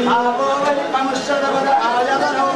ఆపో వై పముష్యదవద ఆయతనో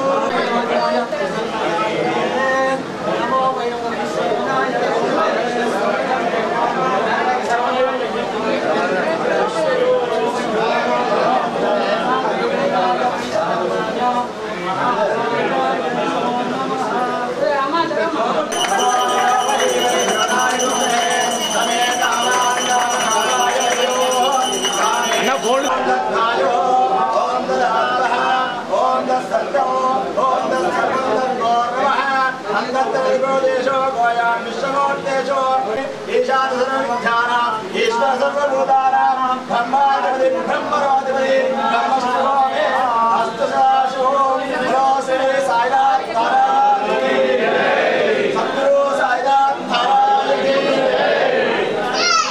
నాయో ఓం దదాతః ఓం దస్సత్యో ఓం దస్సర్వందర్గోర్వః అంతర్గోదేశో గోయాం విశ్వమూర్తేశో ఈశాన సర్వవిజ్ఞాన ఈశ్వర సర్వభూతానాం బ్రహ్మాధిపతి బ్రహ్మరోధిపతి బ్రహ్మస్వరూపే అస్తు సదాశివో నమో శ్రీ సాయినాథ్ మహారాజ్ కీ జై. సద్గురు సాయినాథ్ మహారాజ్ కీ జై.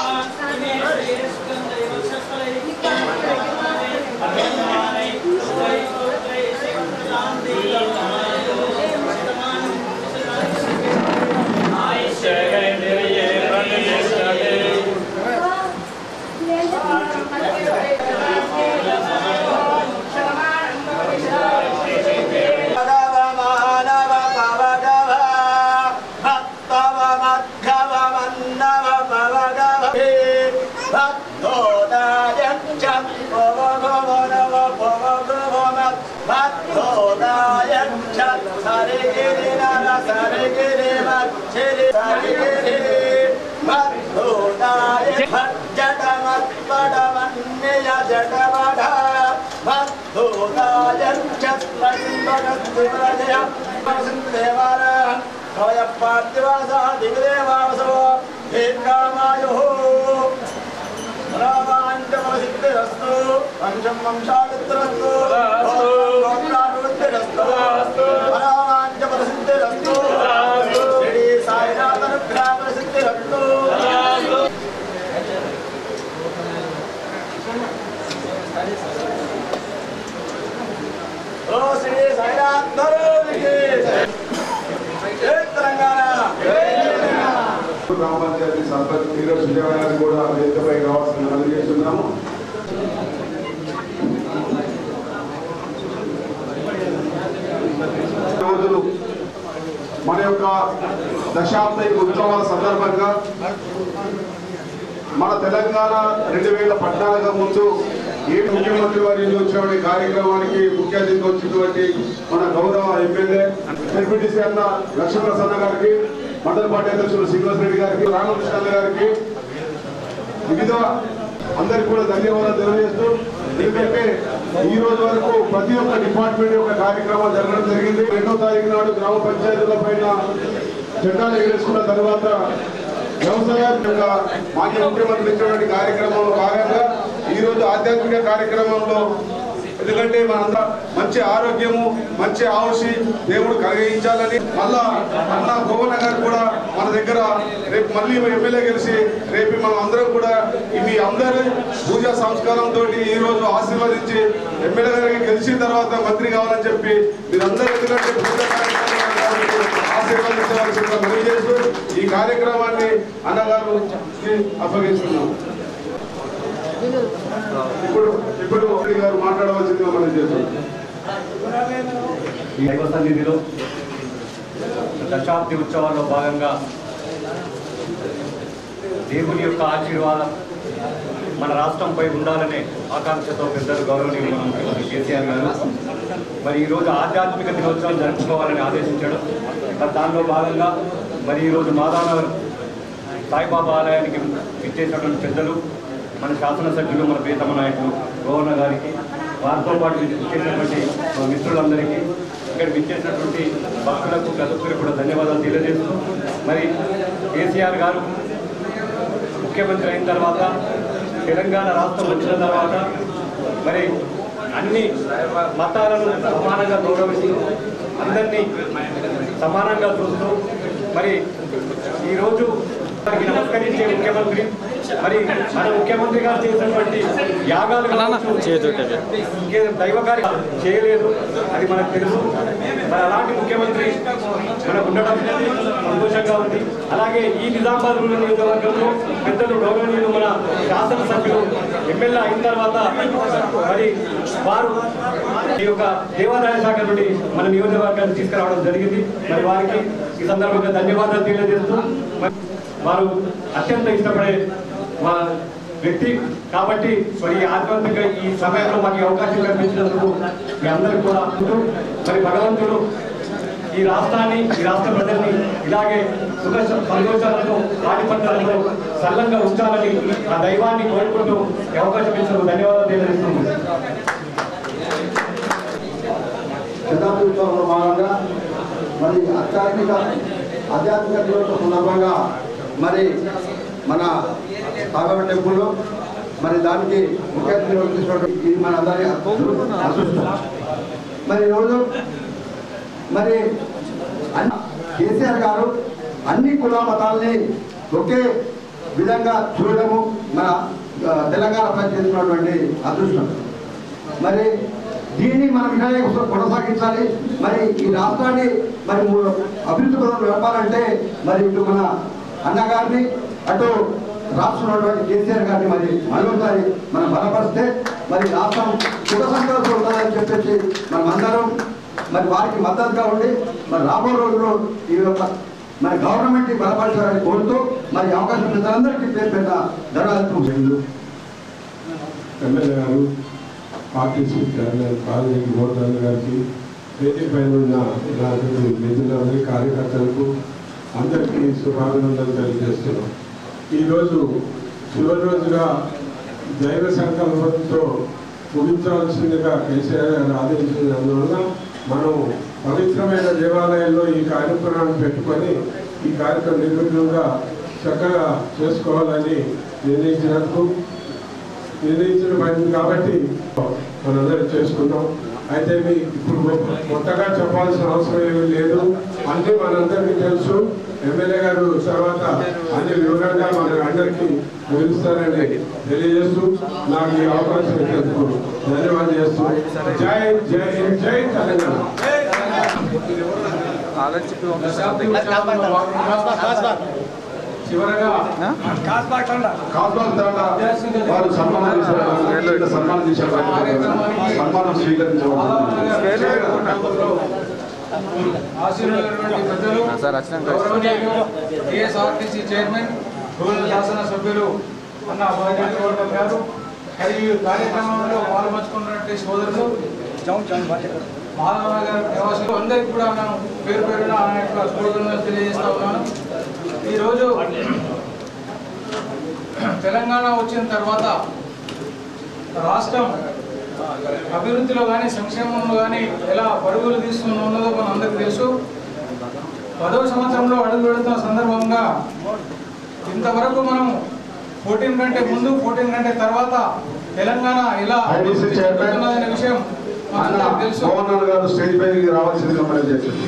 పదవ మానవ పవగవ భక్తవ మధ్యవ మన్నవ పవగవ భక్తోదాయచ్చ పవగవనవ పవగవమత్ భక్తోదాయచ్చ సరిగిరి నర సరిగిరి మచ్చిరి సరిగిరి భక్తోదాయ భజ్జటమత్పడమన్యయ జటమఢ భక్తోదాయచ్చ స్పందగస్తివ్రజయ దేవార కవయ పార్థివాస దిగ్దేవాసో దీర్ఘామాయు రామాంచమసిద్ధిరస్తు వంశం వంశామిత్రస్తు గోత్రాభివృద్ధిరస్తు రామాంచమసిద్ధిరస్తు శ్రీ సాయినాథనుగ్రహసిద్ధిరస్తు ఓ శ్రీ సాయినాథ్ ధరోనికి జై తెలంగాణ గ్రామ పంచాయతీ సర్పంచ్ నీరజ్ సుజయ్ గారిని కూడా వేదికపై రావాల్సిన మనవి చేస్తున్నాము రోజులు మన యొక్క దశాబ్ద ఉత్సవాల సందర్భంగా మన తెలంగాణ రెండు వేల పద్నాలుగు ముందు ఏ ముఖ్యమంత్రి వారి వచ్చినటువంటి కార్యక్రమానికి ముఖ్య అతిథిగా వచ్చినటువంటి మన గౌరవ ఎమ్మెల్యే డిప్యూటీసీ అన్న లక్ష్మీప్రసన్న గారికి మండల పార్టీ అధ్యక్షులు శ్రీనివాస్ రెడ్డి గారికి రామకృష్ణ గారికి వివిధ అందరికి కూడా ధన్యవాదాలు తెలియజేస్తూ ఎందుకంటే ఈ రోజు వరకు ప్రతి ఒక్క డిపార్ట్మెంట్ యొక్క కార్యక్రమాలు జరగడం జరిగింది రెండో తారీఖు నాడు గ్రామ పంచాయతీల పైన చట్టాలు ఎగరేసుకున్న తర్వాత వ్యవసాయంగా మాజీ ముఖ్యమంత్రి ఇచ్చినటువంటి కార్యక్రమంలో భాగంగా ఈ రోజు ఆధ్యాత్మిక కార్యక్రమంలో ఎందుకంటే మనంతా మంచి ఆరోగ్యము మంచి ఆవుషి దేవుడు కలిగించాలని మళ్ళా అన్న గోవన్న గారు కూడా మన దగ్గర రేపు మళ్ళీ ఎమ్మెల్యే గెలిచి రేపు మనం అందరం కూడా మీ అందరి పూజా సంస్కారంతో ఈ రోజు ఆశీర్వదించి ఎమ్మెల్యే గారికి గెలిచిన తర్వాత మంత్రి కావాలని చెప్పి మీరందరూ ఎందుకంటే పూజా కార్యక్రమాలు కాబట్టి ఆశీర్వదించవలసిందిగా మనవి చేస్తూ ఈ కార్యక్రమాన్ని అన్నగారు అప్పగిస్తున్నాం ఇప్పుడు ఇప్పుడు మోడీ గారు మాట్లాడవలసిందిగా మనం చేస్తున్నాం ఈ దైవ సన్నిధిలో దశాబ్ది ఉత్సవాల్లో భాగంగా దేవుని యొక్క ఆశీర్వాదం మన రాష్ట్రంపై ఉండాలనే ఆకాంక్షతో పెద్దలు గౌరవనీయులు మన ముఖ్యమంత్రి కేసీఆర్ గారు మరి ఈరోజు ఆధ్యాత్మిక దినోత్సవం జరుపుకోవాలని ఆదేశించాడు మరి దానిలో భాగంగా మరి ఈరోజు మాదానగర్ సాయిబాబా ఆలయానికి విచ్చేసినటువంటి పెద్దలు మన శాసనసభ్యులు మన ప్రీతమ నాయకులు గవర్నర్ గారికి వారితో పాటు విచ్చేసినటువంటి మా మిత్రులందరికీ ఇక్కడ విచ్చేసినటువంటి భక్తులకు ప్రతి కూడా ధన్యవాదాలు తెలియజేస్తూ మరి కేసీఆర్ గారు ముఖ్యమంత్రి అయిన తర్వాత తెలంగాణ రాష్ట్రం వచ్చిన తర్వాత మరి అన్ని మతాలను సమానంగా గౌరవిస్తూ అందరినీ సమానంగా చూస్తూ మరి ఈరోజు వారికి నమస్కరించే ముఖ్యమంత్రి మరి మన ముఖ్యమంత్రి గారు చేసినటువంటి యాగాలు కావచ్చు, ఇంకేదో దైవ కార్యాలు చేయలేదు అది మనకు తెలుసు మరి అలాంటి ముఖ్యమంత్రి మనకు ఉండడం సంతోషంగా ఉంది అలాగే ఈ నిజామాబాద్ రూరల్ నియోజకవర్గంలో పెద్దలు గౌరవనీయులు మన శాసనసభ్యులు ఎమ్మెల్యే అయిన తర్వాత మరి వారు ఈ యొక్క దేవాదాయ శాఖ నుండి మన నియోజకవర్గాన్ని తీసుకురావడం జరిగింది మరి వారికి ఈ సందర్భంగా ధన్యవాదాలు తెలియజేస్తూ మరి వారు అత్యంత ఇష్టపడే మా వ్యక్తి కాబట్టి మరి ఈ ఆధ్యాత్మిక ఈ సమయంలో మాకు ఈ అవకాశం కల్పించినందుకు మీ అందరికీ కూడా ఉంటూ మరి భగవంతుడు ఈ రాష్ట్రాన్ని ఈ రాష్ట్ర ప్రజల్ని ఇలాగే సుఖ సంతోషాలతో పాడి పంటలతో సల్లంగా ఉంచాలని ఆ దైవాన్ని కోరుకుంటూ ఈ అవకాశం ఇచ్చినందుకు ధన్యవాదాలు తెలియజేస్తున్నాము శతాబ్ది ఉత్సవంలో భాగంగా మరి ఆధ్యాత్మిక ఆధ్యాత్మిక దినోత్సవం సందర్భంగా మరి మన సాగర టెంపుల్లో మరి దానికి ముఖ్య అతిథిగా తీసుకున్నటువంటి ఇది మన అందరి అదృష్టం మరి ఈరోజు మరి అన్ని కేసీఆర్ గారు అన్ని కుల మతాలని ఒకే విధంగా చూడడము మన ఆ, తెలంగాణ ప్రజలు చేస్తున్నటువంటి అదృష్టం మరి దీన్ని మనం ఇలాగే కొనసాగించాలి మరి ఈ రాష్ట్రాన్ని మరి ము- అభివృద్ధి పదంలో నడపాలంటే మరి ఇటు మన అన్నగారిని అటు రాష్ట్రంలో ఉన్నటువంటి కేసీఆర్ గారిని మరి మరొకసారి మనం బలపరిస్తే మరి రాష్ట్రం సుఖ సంతోషం ఉంటుందని చెప్పేసి మనం అందరం మరి వారికి మద్దతుగా ఉండి మరి రాబో రోజుల్లో ఈ యొక్క మరి గవర్నమెంట్ బలపరచాలని కోరుతూ మరి ఈ అవకాశం ప్రజలందరికీ పేరు పెట్ట ధన్యవాదాలు ఎమ్మెల్యే గారు ఆర్టీసీ చైర్మన్ కాలేజీ గోవర్ధన్ గారికి వేదిక పైన ఉన్న నాకు మిత్రులందరి కార్యకర్తలకు అందరికీ శుభాభినందనలు తెలియజేస్తున్నాం ఈరోజు చివరి రోజుగా దైవ సంకల్పంతో ముగించాల్సిందిగా కేసీఆర్ గారు ఆదేశించినందువల్ల మనం పవిత్రమైన దేవాలయాల్లో ఈ కార్యక్రమాన్ని పెట్టుకొని ఈ కార్యక్రమం నిర్విఘ్నంగా చక్కగా చేసుకోవాలని నిర్ణయించినందుకు నిర్ణయించబడింది కాబట్టి మనందరం చేసుకున్నాం అయితే మీ ఇప్పుడు కొత్తగా చెప్పాల్సిన అవసరం ఏమీ లేదు అన్ని మనందరికీ తెలుసు ఎమ్మెల్యే గారు తర్వాత అన్ని వివరంగా మన అందరికీ వివరిస్తారని తెలియజేస్తూ నాకు ఈ అవకాశం ఇచ్చినందుకు ధన్యవాదాలు చేస్తూ జై జై జై తెలంగాణ చివరగా కాస్బాల్ తాండా వారు సన్మానం చేశారు సన్మానం చేశారు సన్మానం స్వీకరించబడుతుంది ఆశీర్వైనటువంటి పెద్దలు గౌరవనీయులు టీఎస్ఆర్టీసీ చైర్మన్ రూరల్ శాసన సభ్యులు అన్న బాధ్యత గౌరవ్ గారు మరియు ఈ కార్యక్రమంలో పాల్పంచుకున్నటువంటి సోదరులు మాధవ గారి నివాసులు అందరికీ కూడా నేను పేరు పేరున ఆ యొక్క శుభాకాంక్షలు తెలియజేస్తా ఉన్నాను ఈరోజు తెలంగాణ వచ్చిన తర్వాత రాష్ట్రం అభివృద్ధిలో కానీ సంక్షేమంలో కానీ ఎలా పరుగులు తీసుకుని ఉన్నదో మన అందరికీ తెలుసు పదవ సంవత్సరంలో అడుగు పెడుతున్న సందర్భంగా ఇంతవరకు మనం ఫోర్టీన్ కంటే ముందు ఫోర్టీన్ కంటే తర్వాత తెలంగాణ ఎలా IDC చైర్మన్ చెందుతున్నదనే విషయం అన్న మనందరికీ తెలుసు గవర్నర్ గారు స్టేజ్ పైకి రావాల్సిందిగా మనం చేశారు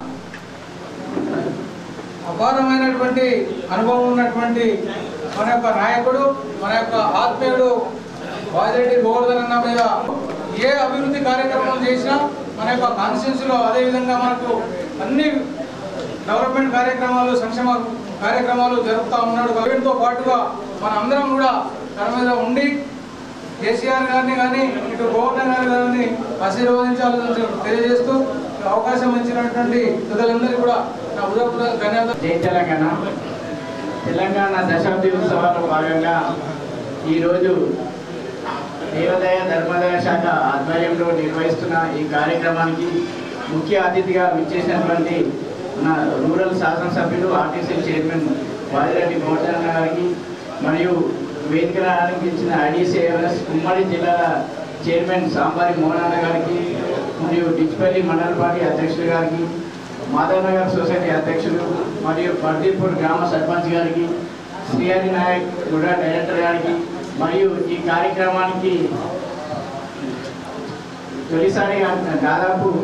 అపారమైనటువంటి అనుభవం ఉన్నటువంటి మన యొక్క నాయకుడు మన యొక్క ఆత్మీయుడు వాజిరెడ్డి గోవర్ధన్ అన్న మీద ఏ అభివృద్ధి కార్యక్రమం చేసినా మన యొక్క కాన్స్టిట్యూన్సీలో అదేవిధంగా మనకు అన్ని డెవలప్మెంట్ కార్యక్రమాలు సంక్షేమ కార్యక్రమాలు జరుపుతా ఉన్నాడు వీటితో పాటుగా మన అందరం కూడా తన మీద ఉండి కేసీఆర్ గారిని కానీ ఇటు గవర్నర్ గారి గారిని ఆశీర్వదించాలని తెలియజేస్తూ ఈ అవకాశం ఇచ్చినటువంటి పెద్దలందరికీ కూడా నా హృదయపూర్వక ధన్యవాదాలు జై తెలంగాణ తెలంగాణ దశాబ్ది ఉత్సవాల్లో భాగంగా ఈరోజు దేవాదాయ ధర్మాదాయ శాఖ ఆధ్వర్యంలో నిర్వహిస్తున్న ఈ కార్యక్రమానికి ముఖ్య అతిథిగా విచ్చేసినటువంటి మన రూరల్ శాసనసభ్యులు ఆర్టీసీ చైర్మన్ వాదిరెడ్డి గోవర్ధన్ గారికి మరియు వేదికను అలంకరించిన ఐడీసీఎంఎస్ ఉమ్మడి జిల్లాల చైర్మన్ సాంబారి మోహనన్న గారికి మరియు డిచ్పల్లి మండల పార్టీ అధ్యక్షులు గారికి మాధవనగర్ సొసైటీ అధ్యక్షులు మరియు పర్దీపూర్ గ్రామ సర్పంచ్ గారికి శ్రీహరి నాయక్ కూడా డైరెక్టర్ గారికి మరియు ఈ కార్యక్రమానికి తొలిసారిగా దాదాపు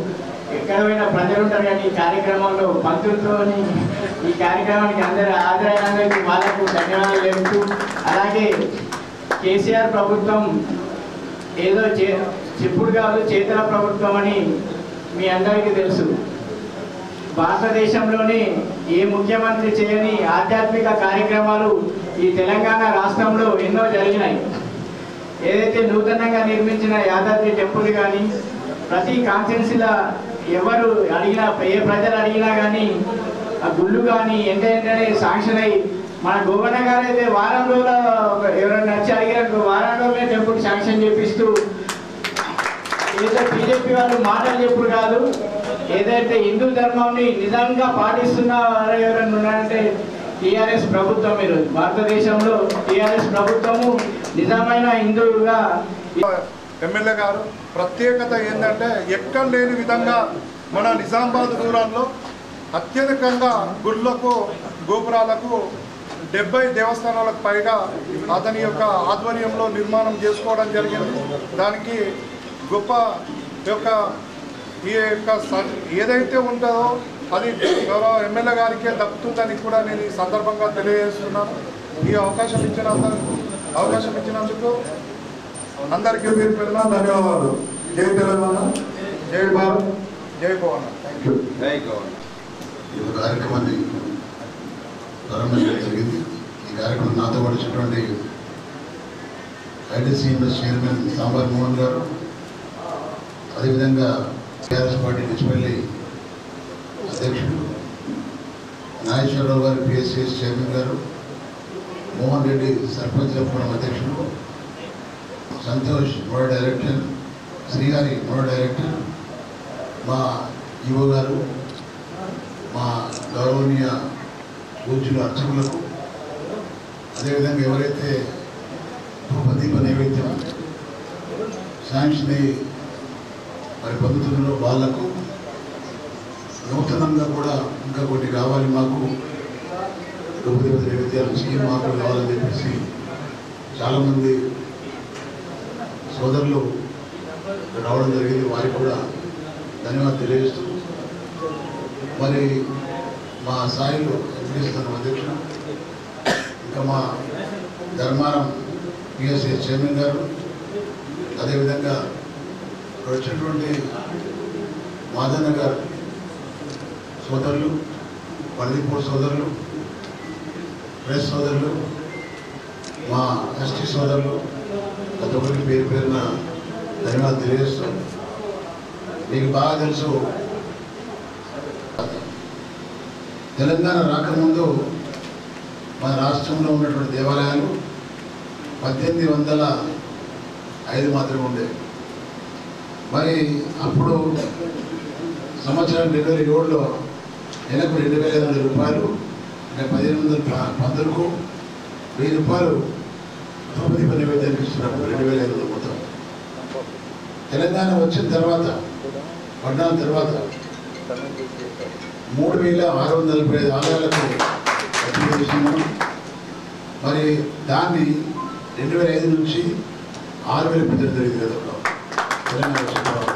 ఎక్కడ పోయినా ప్రజలు ఉంటారు కానీ ఈ కార్యక్రమంలో పంతులతో ఈ కార్యక్రమానికి అందరూ హాజరైనందుకు వాళ్ళకు ధన్యవాదాలు తెలుపుతూ అలాగే కేసీఆర్ ప్రభుత్వం ఏదో చే చెప్పుడు కాదు చేతల ప్రభుత్వం అని మీ అందరికీ తెలుసు భారతదేశంలోనే ఏ ముఖ్యమంత్రి చేయని ఆధ్యాత్మిక కార్యక్రమాలు ఈ తెలంగాణ రాష్ట్రంలో ఎన్నో జరిగినాయి ఏదైతే నూతనంగా నిర్మించిన యాదాద్రి టెంపుల్ కానీ ప్రతి కాన్స్టిట్యున్సీలో ఎవరు అడిగినా ఏ ప్రజలు అడిగినా కానీ ఆ గుళ్ళు కానీ ఎంత ఏంటనే శాంక్షన్ అయ్యి మన గవర్నర్ గారు అయితే వారం రోజుల ఎవరైనా వచ్చి అడిగారు వారం రోజులే టెంపుల్ శాంక్షన్ చేపిస్తూ ఏదో బీజేపీ వాళ్ళు మాటలు చెప్పుడు కాదు ఏదైతే హిందూ ధర్మంని నిజంగా పాటిస్తున్న వారు ఎవరైనా ఉన్నారంటే టీఆర్ఎస్ ప్రభుత్వం ఈరోజు భారతదేశంలో టీఆర్ఎస్ ప్రభుత్వము నిజమైన హిందువుగా ఎమ్మెల్యే గారు ప్రత్యేకత ఏంటంటే ఎక్కడ లేని విధంగా మన నిజామాబాద్ రూరల్లో అత్యధికంగా గుళ్ళకు గోపురాలకు డెబ్బై దేవస్థానాలకు పైగా అతని యొక్క ఆధ్వర్యంలో నిర్మాణం చేసుకోవడం జరిగింది దానికి గొప్ప యొక్క ఈ యొక్క స- ఏదైతే ఉంటుందో అది గౌరవ ఎమ్మెల్యే గారికే దక్కుతుందని కూడా నేను ఈ సందర్భంగా తెలియజేస్తున్నాను ఈ అవకాశం ఇచ్చిన అవకాశం ఇచ్చినందుకు అందరికీ మీరు పెరిగిన ధన్యవాదాలు జై తెలంగాణ జై భారత్ జై భవన్ థ్యాంక్ యూ ఈ యొక్క కార్యక్రమాన్ని ప్రారంభించడం జరిగింది ఈ కార్యక్రమం నాతో వచ్చినటువంటి ఐటీసీఎంఎస్ చైర్మన్ సాంబార్ మోహన్ గారు అదేవిధంగా టీఆర్ఎస్ పార్టీ నిచ్చిపల్లి అధ్యక్షుడు నాగేశ్వరరావు గారు పిఎస్సిఎస్ చైర్మన్ గారు మోహన్ రెడ్డి సర్పంచ్ ఫోరం అధ్యక్షుడు సంతోష్ మరో డైరెక్టర్ శ్రీహరి మరో డైరెక్టర్ మా ఈవో గారు మా గౌరవనీయ పూజ్యుల అర్చకులకు అదేవిధంగా ఎవరైతే ధూపదీప నైవేద్యం శాంక్షన్ అయ్యి మరి పొందుతున్నారో వాళ్లకు నూతనంగా కూడా ఇంకా కొన్ని కావాలి మాకు ధూపదీప నైవేద్యాలు నుంచి మాకు కావాలని చెప్పేసి చాలామంది సోదరులు రావడం జరిగింది వారికి కూడా ధన్యవాదాలు తెలియజేస్తూ మరి మా సాయిలు ఎంపీస్తాను అధ్యక్షుడు ఇంకా మా ధర్మారం పిఎస్సి చైర్మన్ గారు అదేవిధంగా ఇక్కడ వచ్చినటువంటి మాదన్న గారు సోదరులు పల్లిపూర్ సోదరులు ప్రెస్ సోదరులు మా ఎస్టీ సోదరులు ప్రతి ఒక్కరికి పేరు పేరున ధన్యవాదాలు తెలియజేస్తూ మీకు బాగా తెలుసు తెలంగాణ రాకముందు మన రాష్ట్రంలో ఉన్నటువంటి దేవాలయాలు పద్దెనిమిది వందల ఐదు మాత్రమే ఉండేవి మరి అప్పుడు సంవత్సరం రెండు వేల ఏడులో నెలకు రెండు వేల ఐదు వందల రూపాయలు అంటే పదిహేను వందల ప- పందులకు వెయ్యి రూపాయలు ద్రౌపది నైవేద్యానికి ఇస్తున్నప్పుడు రెండు వేల ఐదు వందలు మొత్తం తెలంగాణ వచ్చిన తర్వాత పడ్డాల తర్వాత మూడు వేల ఆరు వందల నలభై ఐదు ఆలయాలకు అర్పణ చేసినాము మరి దాన్ని రెండు వేల ఐదు నుంచి ఆరు వేల పెంచడం జరిగింది గతంలో తెలంగాణ వచ్చిన తర్వాత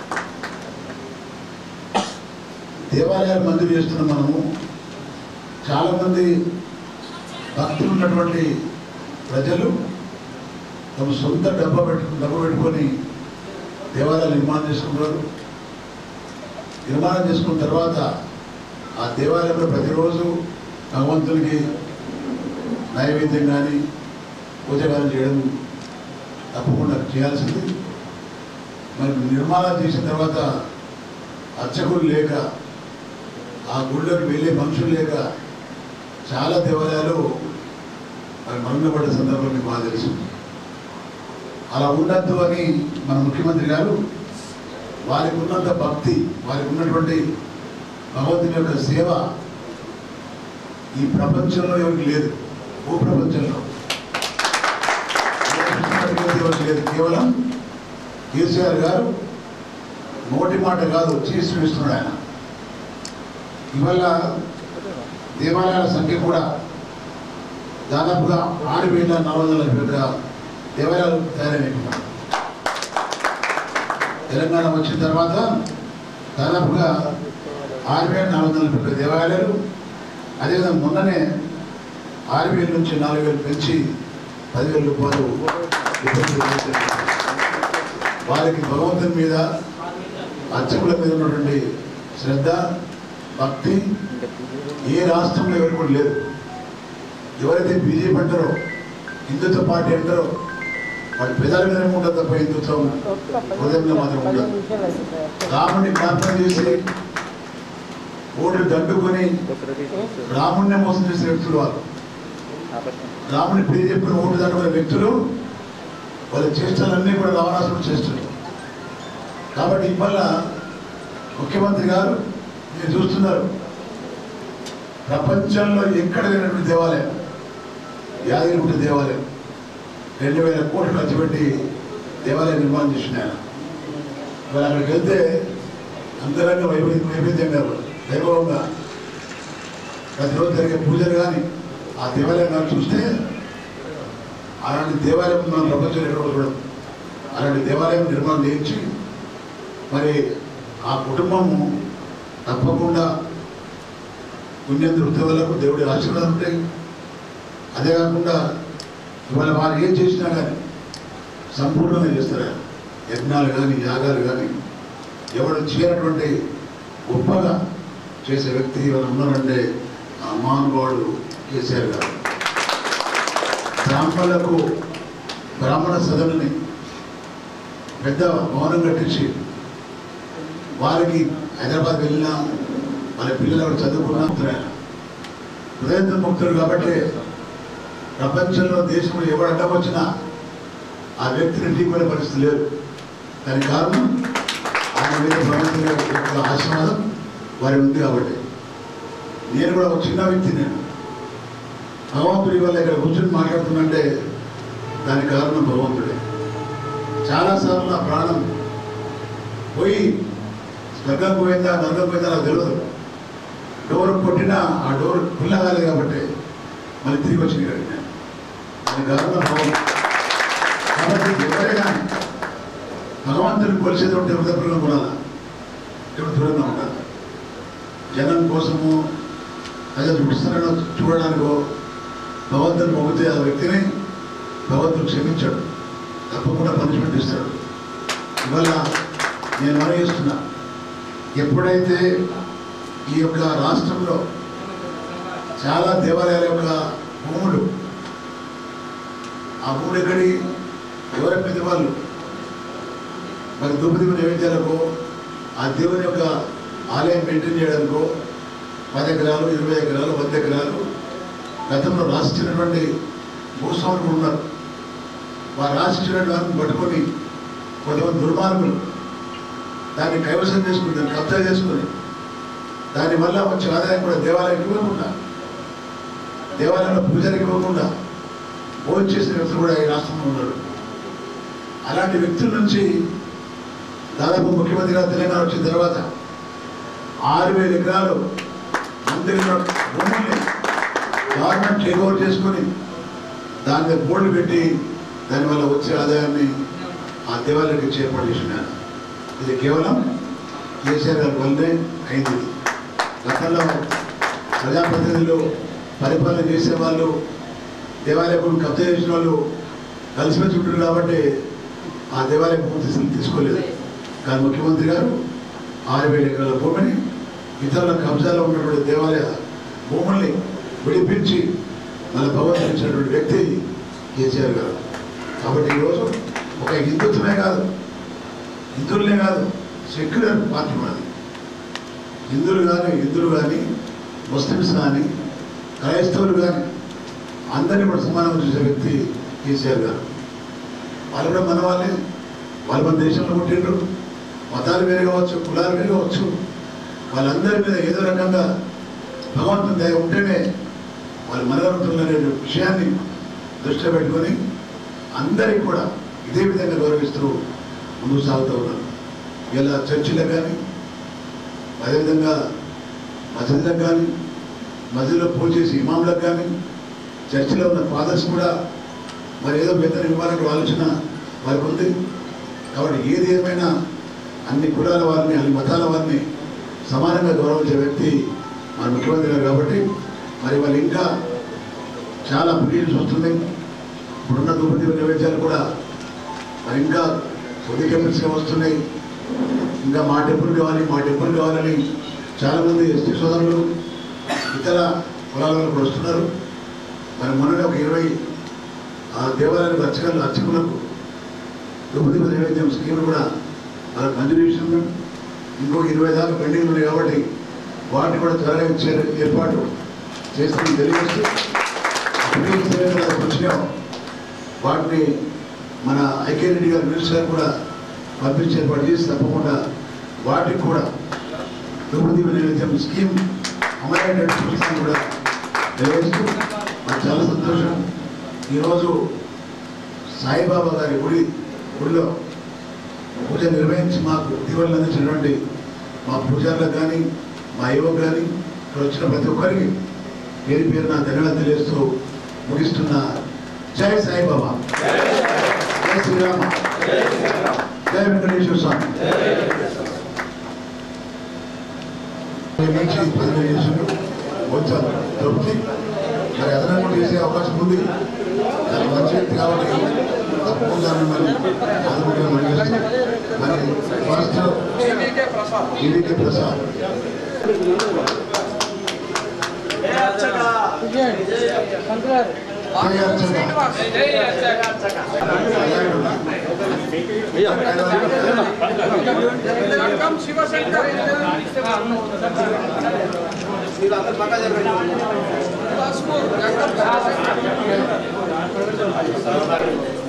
దేవాలయాలు మంజూరు చేస్తున్న మనము చాలామంది భక్తులు ఉన్నటువంటి ప్రజలు తమ సొంత డబ్బా పెట్టు డబ్బు పెట్టుకొని దేవాలయాలు నిర్మాణం చేసుకుంటారు నిర్మాణం చేసుకున్న తర్వాత ఆ దేవాలయంలో ప్రతిరోజు భగవంతునికి నైవేద్యం కానీ పూజగానం చేయడం తప్పకుండా చేయాల్సింది మరి నిర్మాణం చేసిన తర్వాత అర్చకులు లేక ఆ గుళ్ళోకి వెళ్ళే మనుషులు లేక చాలా దేవాలయాలు మరి మరుగునపడ్డ సందర్భం మీకు బాగా తెలుసు అలా ఉండద్దు అని మన ముఖ్యమంత్రి గారు వారికి ఉన్నంత భక్తి వారికి ఉన్నటువంటి భగవంతుని యొక్క సేవ ఈ ప్రపంచంలో ఎవరికి లేదు భూ ప్రపంచంలో ఎవరికి లేదు కేవలం కేసీఆర్ గారు నోటి మాట కాదు చేసి చూపిస్తున్నాడు ఆయన ఇవాళ దేవాలయాల సంఖ్య కూడా దాదాపుగా ఆరు వేల నాలుగు వందల నలభై దేవాలయాలు తయారైనట్టున్నాయి తెలంగాణ వచ్చిన తర్వాత దాదాపుగా ఆరు వేల నాలుగు వందల నలభై దేవాలయాలు అదేవిధంగా మొన్ననే ఆరు వేల నుంచి నాలుగు వేలు పెంచి పదివేల రూపాయలు ఇబ్బందులు పెట్టారు. వారికి భగవంతుని మీద అర్చకుల మీద ఉన్నటువంటి శ్రద్ధ భక్తి ఏ రాష్ట్రంలో ఎవరు కూడా లేదు ఎవరైతే బీజేపీ అంటారో హిందుత్వ పార్టీ అంటారో వాడి పెదాల మీద ఉంటుంది తప్ప హిందుత్వం హృదయంలో మాత్రం ఉండదు రాముడిని జ్ఞాపకం చేసి ఓట్లు దండుకొని రాముడిని మోసం చేసిన వ్యక్తులు వాళ్ళు రాముని పేరు చెప్పిన ఓటు దండుకునే వ్యక్తులు వాళ్ళ చేష్టలన్నీ కూడా రావణాసుడు చేస్తారు కాబట్టి ఇవాళ ముఖ్యమంత్రి గారు మీరు చూస్తున్నారు ప్రపంచంలో ఎక్కడ లేనటువంటి దేవాలయం యాదగిరిగుట్ట దేవాలయం రెండు వేల కోట్లు ఖర్చు పెట్టి దేవాలయం నిర్మాణం చేసిన ఆయన ఇవాళ అక్కడికి వెళ్తే అంతరంగ వైవిధ్య వైవిధ్యంగా వైభవంగా ప్రతిరోజు జరిగే పూజలు కానీ ఆ దేవాలయం కానీ చూస్తే అలాంటి దేవాలయం మన ప్రపంచంలో ఎక్కడ కూడా చూడం అలాంటి దేవాలయం నిర్మాణం చేయించి మరి ఆ కుటుంబము తప్పకుండా పుణ్యం దృష్టి వరకు దేవుడి ఆశీర్వాదం ఉంటాయి అదే కాకుండా ఇవాళ వారు ఏం చేసినా కానీ సంపూర్ణంగా చేస్తారు ఆయన. యజ్ఞాలు కానీ యాగాలు కానీ ఎవడు చేయనటువంటి గొప్పగా చేసే వ్యక్తి ఇవాళ ఉన్నారంటే ఆ మహానుభావుడు కేసీఆర్ గారు బ్రాహ్మణులకు బ్రాహ్మణ సదనుని పెద్ద భవనం కట్టించి వారికి హైదరాబాద్ వెళ్ళినా వాళ్ళ పిల్లలు ఎవరు చదువుకున్నా ముక్తురాయన. హృదయంతో ముక్తుడు కాబట్టి ప్రపంచంలో దేశంలో ఎవరు అడ్డం వచ్చినా ఆ వ్యక్తిని ఢీకొనే పరిస్థితి లేదు దానికి కారణం ఆయన మీద భగవంతుని యొక్క ఆశీర్వాదం వారి ఉంది కాబట్టి నేను కూడా ఒక చిన్న వ్యక్తి నేను భగవంతుడి వల్ల ఇక్కడ కూర్చొని మాట్లాడుతున్నంటే దానికి కారణం భగవంతుడే చాలాసార్లు నా ప్రాణం పోయి స్వర్గం పోయిందా నరకం పోయిందా నాకు తెలియదు డోర్ కొట్టినా ఆ డోర్ ఫుల్ కాలేదు కాబట్టి మళ్ళీ తిరిగి వచ్చింది ఇక్కడ నేను. దానికి కారణం భగవంతుడు కాబట్టి ఎవరైనా భగవంతుని కొలిసేది ఉంటే హృదయపూర్వకంగా కొనాలా ఇప్పుడు దూరంగా ఉండాలి జనం కోసము ప్రజలు చూపిస్తున్నాడో చూడడానికో భగవంతుని మొగితే ఆ వ్యక్తిని భగవంతుడు క్షమించాడు తప్పకుండా పనిష్మెంట్ ఇస్తాడు ఇవాళ నేను మనగిస్తున్నా ఎప్పుడైతే ఈ యొక్క రాష్ట్రంలో చాలా దేవాలయాల యొక్క భూములు ఆ భూములు ఎక్కడి ఎవరి మీద వాళ్ళు మరి దుప్పదిగు నైవేద్యాలకు ఆ దేవుని యొక్క ఆలయం మెయింటైన్ చేయడానికో పది ఎకరాలు ఇరవై ఎకరాలు వంద ఎకరాలు గతంలో రాసిచ్చినటువంటి భూస్వాములు కూడా ఉన్నారు వారు రాసిచ్చినటువంటి వారిని పట్టుకొని కొంతమంది దుర్మార్గులు దాన్ని కైవసం చేసుకుని దాన్ని కబ్జా చేసుకుని దానివల్ల వచ్చే ఆదాయం కూడా దేవాలయానికి ఇవ్వకుండా దేవాలయంలో పూజలకు ఇవ్వకుండా భోజనం చేసిన వ్యక్తులు కూడా ఈ రాష్ట్రంలో ఉన్నారు అలాంటి వ్యక్తుల నుంచి దాదాపు ముఖ్యమంత్రిగా తెలంగాణ వచ్చిన తర్వాత ఆరు వేల ఎకరాలు మంత్రి భూముల్ని గవర్నమెంట్ టేక్ ఓవర్ చేసుకొని దాని మీద బోర్డు పెట్టి దానివల్ల వచ్చే ఆదాయాన్ని ఆ దేవాలయానికి ఏర్పాటు చేసినాను ఇది కేవలం కేసీఆర్ గారి వల్లనే అయింది ఇది. గతంలో ప్రజాప్రతినిధులు పరిపాలన చేసే వాళ్ళు దేవాలయం కబ్జా చేసిన వాళ్ళు కలిసిమెలిసి ఉంటారు కాబట్టి ఆ దేవాలయం పూర్తి తీసుకోలేదు కానీ ముఖ్యమంత్రి గారు ఆరు వేల ఎకరాల భూమిని ఇతరుల కబ్జాలో ఉన్నటువంటి దేవాలయ భూముల్ని విడిపించి మన భగవంతుడు ఇచ్చినటువంటి వ్యక్తి కేసీఆర్ గారు కాబట్టి ఈరోజు ఒక హిందుత్వమే కాదు హిందువులనే కాదు సెక్యులర్ పార్టీ మనది హిందువులు కానీ హిందువులు కానీ ముస్లిమ్స్ కానీ క్రైస్తవులు కానీ అందరినీ కూడా సమానంగా చూసే వ్యక్తి కేసీఆర్ గారు వాళ్ళు కూడా మన వాళ్ళే వాళ్ళు మన దేశంలో పుట్టిండ్రు మతాలు వేరే కావచ్చు కులాలు వేరే కావచ్చు వాళ్ళందరి మీద ఏదో రకంగా భగవంతుని దయ ఉంటేనే వాళ్ళు మనగలుగుతున్ననే విషయాన్ని దృష్టిలో పెట్టుకొని అందరికీ కూడా ఇదే విధంగా గౌరవిస్తూ ముందుకు సాగుతూ ఉన్నారు ఇలా చర్చిలకు కానీ అదేవిధంగా మసీదులకు కానీ మసీదులో పూజ చేసి ఇమాములకు కానీ చర్చిలో ఉన్న ఫాదర్స్ కూడా మరి ఏదో వేతనం ఇవ్వాలని ఆలోచన వారికి ఉంది కాబట్టి ఏది ఏమైనా అన్ని కులాల వారిని అన్ని మతాల వారిని సమానంగా గౌరవించే వ్యక్తి మన ముఖ్యమంత్రి గారు కాబట్టి మరి వాళ్ళు ఇంకా చాలా బ్రిటిష్ వస్తుంది ఇప్పుడున్న దుర్పతి నైవేద్యాలు కూడా మరి ఇంకా కొద్ది కెమికల్స్గా వస్తున్నాయి ఇంకా మా టెంపుల్ కావాలి మా టెంపుల్ కావాలని చాలామంది ఎస్టీ సోదరులు ఇతర కులాల వాళ్ళు కూడా వస్తున్నారు మరి మొన్ననే ఒక ఇరవై ఆ దేవాలయాలకు అర్చకలు అర్చకులకు దుర్పతి నైవేద్యం స్కీమ్ కూడా మనకు మంజూరు చేసింది ఇంకొక ఇరవై దాకా పెండింగ్ ఉన్నాయి కాబట్టి వాటిని కూడా త్వరగా ఇచ్చే ఏర్పాటు చేస్తామని తెలియజేస్తూ బ్రిటిష్ నైవేద్యాలు వచ్చినాం వాటిని మన ఐక్యరెడ్డి గారు మినిస్టర్ గారు కూడా పంపించి ఏర్పాటు చేసి తప్పకుండా వాటికి కూడా దుర్పతి నైవేద్యం స్కీమ్ అమలైనట్టు చూస్తాను కూడా తెలియజేస్తూ నాకు చాలా సంతోషం ఈరోజు సాయిబాబా గారి గుడి గుడిలో పూజ నిర్వహించి మాకు దీవెనలు అందించినటువంటి మా పూజారులకు కానీ మా యువకు కానీ ఇక్కడ వచ్చిన ప్రతి ఒక్కరికి పేరు పేరు నా ధన్యవాదాలు తెలియజేస్తూ ముగిస్తున్న జై సాయిబాబా జై శ్రీరామ జై వెంకటేశ్వర స్వామి ఈ నుంచి పదిహేను చేసిండు వచ్చాను తృప్తి మరి అదనంగా చేసే అవకాశం ఉంది చాలా మంచి వ్యక్తి కాబట్టి తప్పకుండా మిమ్మల్ని అదనంగా పనిచేస్తాం మరి ఫస్ట్ ఈవీకే ప్రసాద్ ఏ అర్చక జై అర్చక మీరందరూ పక్కా జరగండి శివశంకర్